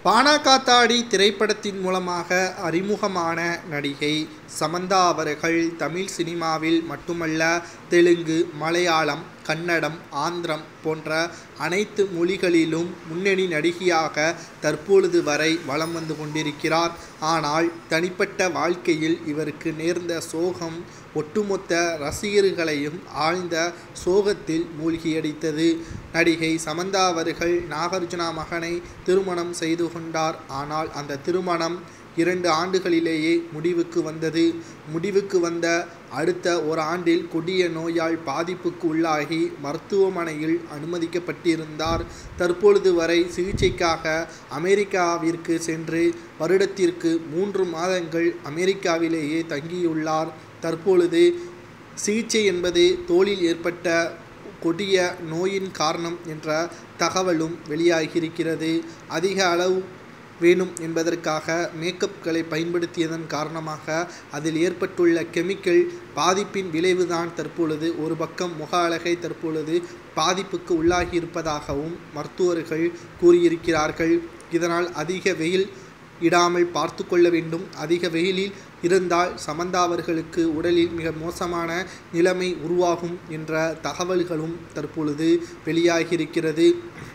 பானாகாத்தாடி திரைப்படத்தின் மூலமாக அறிமுகமான நடிகை சமந்தா அவர்கள் தமிழ் சினிமாவில் மட்டுமல்ல தெலுங்கு மலையாளம் கன்னடம் ஆந்திரம் போன்ற அனைத்து மொழிகளிலும் முன்னணி நடிகையாக தற்பொழுது வரை வலம் வந்து கொண்டிருக்கிறார் ஆனால் தனிப்பட்ட வாழ்க்கையில் இவருக்கு நேர்ந்த சோகம் ஒட்டுமொத்த ரசிகர்களையும் ஆழ்ந்த சோகத்தில் மூழ்கியடித்தது நடிகை சமந்தா அவர்கள் நாகார்ஜுனா மகனை திருமணம் செய்து கொண்டார் ஆனால் அந்த திருமணம் இரண்டு ஆண்டுகளிலேயே முடிவுக்கு வந்தது முடிவுக்கு வந்த அடுத்த ஒரு ஆண்டில் கொடிய நோயால் பாதிப்புக்கு உள்ளாகி மருத்துவமனையில் அனுமதிக்கப்பட்டிருந்தார் தற்பொழுது வரை சிகிச்சைக்காக அமெரிக்காவிற்கு சென்று வருடத்திற்கு மூன்று மாதங்கள் அமெரிக்காவிலேயே தங்கியுள்ளார் தற்பொழுது சிகிச்சை என்பது தோளில் ஏற்பட்ட கொடிய நோயின் காரணம் என்ற தகவலும் வெளியாகியிருக்கிறது அதிக அளவு வேணும் என்பதற்காக மேக்கப்களை பயன்படுத்தியதன் காரணமாக அதில் ஏற்பட்டுள்ள கெமிக்கல் பாதிப்பின் விளைவுதான் தற்பொழுது ஒரு பக்கம் முக அழகை தற்பொழுது பாதிப்புக்கு உள்ளாகி இருப்பதாகவும் மருத்துவர்கள் கூறியிருக்கிறார்கள் இதனால் அதிக வெயில் இடாமல் பார்த்து கொள்ள வேண்டும் அதிக வெயிலில் இருந்தால் சமந்தா அவர்களுக்கு உடலில் மிக மோசமான நிலைமை உருவாகும் என்ற தகவல்களும் தற்பொழுது வெளியாகியிருக்கிறது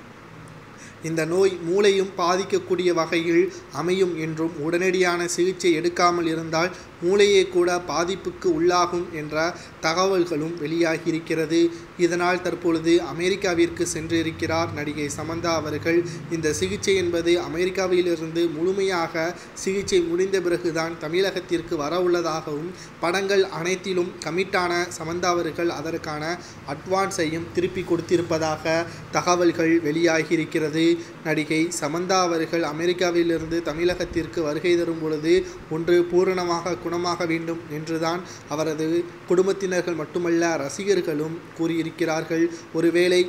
இந்த நோய் மூளையும் பாதிக்கக்கூடிய வகையில் அமையும் என்றும் உடனடியான சிகிச்சை எடுக்காமல் இருந்தால் மூளையே கூட பாதிப்புக்கு உள்ளாகும் என்ற தகவல்களும் வெளியாகியிருக்கிறது இதனால் தற்பொழுது அமெரிக்காவிற்கு சென்றிருக்கிறார் நடிகை சமந்தா அவர்கள் இந்த சிகிச்சை என்பது அமெரிக்காவிலிருந்து முழுமையாக சிகிச்சை முடிந்த பிறகுதான் தமிழகத்திற்கு வர உள்ளதாகவும் படங்கள் அனைத்திலும் கமிட்டான சமந்தா அவர்கள் அதற்கான அட்வான்ஸையும் திருப்பி கொடுத்திருப்பதாக தகவல்கள் வெளியாகியிருக்கிறது நடிகை சமந்தா அவர்கள் அமெரிக்காவிலிருந்து தமிழகத்திற்கு வருகை தரும் பொழுது ஒன்று பூரணமாக குணமாக வேண்டும் என்றுதான் அவரது குடும்பத்தினர்கள் மட்டுமல்ல ரசிகர்களும் கூறியிருக்கிறார்கள் ஒருவேளை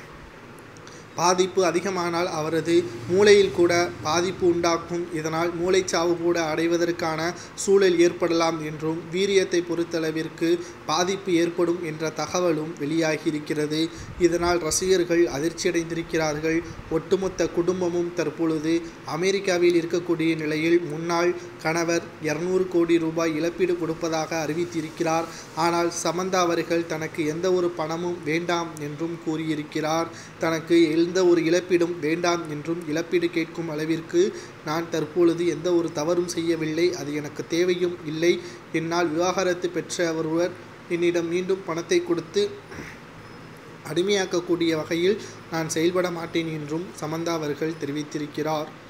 பாதிப்பு அதிகமானால் அவரது மூளையில் கூட பாதிப்பு உண்டாக்கும் இதனால் மூளைச்சாவு கூட அடைவதற்கான சூழல் ஏற்படலாம் என்றும் வீரியத்தை பொறுத்தளவிற்கு பாதிப்பு ஏற்படும் என்ற தகவலும் வெளியாகியிருக்கிறது இதனால் ரசிகர்கள் அதிர்ச்சியடைந்திருக்கிறார்கள் ஒட்டுமொத்த குடும்பமும் தற்பொழுது அமெரிக்காவில் இருக்கக்கூடிய நிலையில் முன்னாள் கணவர் இருநூறு கோடி ரூபாய் இழப்பீடு கொடுப்பதாக அறிவித்திருக்கிறார் ஆனால் சமந்தா அவர்கள் தனக்கு எந்த ஒரு பணமும் வேண்டாம் என்றும் கூறியிருக்கிறார் தனக்கு எந்த ஒரு இழப்பீடும் வேண்டாம் என்றும் இழப்பீடு கேட்கும் அளவிற்கு நான் தற்பொழுது எந்த ஒரு தவறும் செய்யவில்லை அது எனக்கு தேவையும் இல்லை என்னால் விவாகரத்து பெற்ற ஒருவர் என்னிடம் மீண்டும் பணத்தை கொடுத்து அடிமையாக்கக்கூடிய வகையில் நான் செயல்பட மாட்டேன் என்றும் சமந்தா அவர்கள் தெரிவித்திருக்கிறார்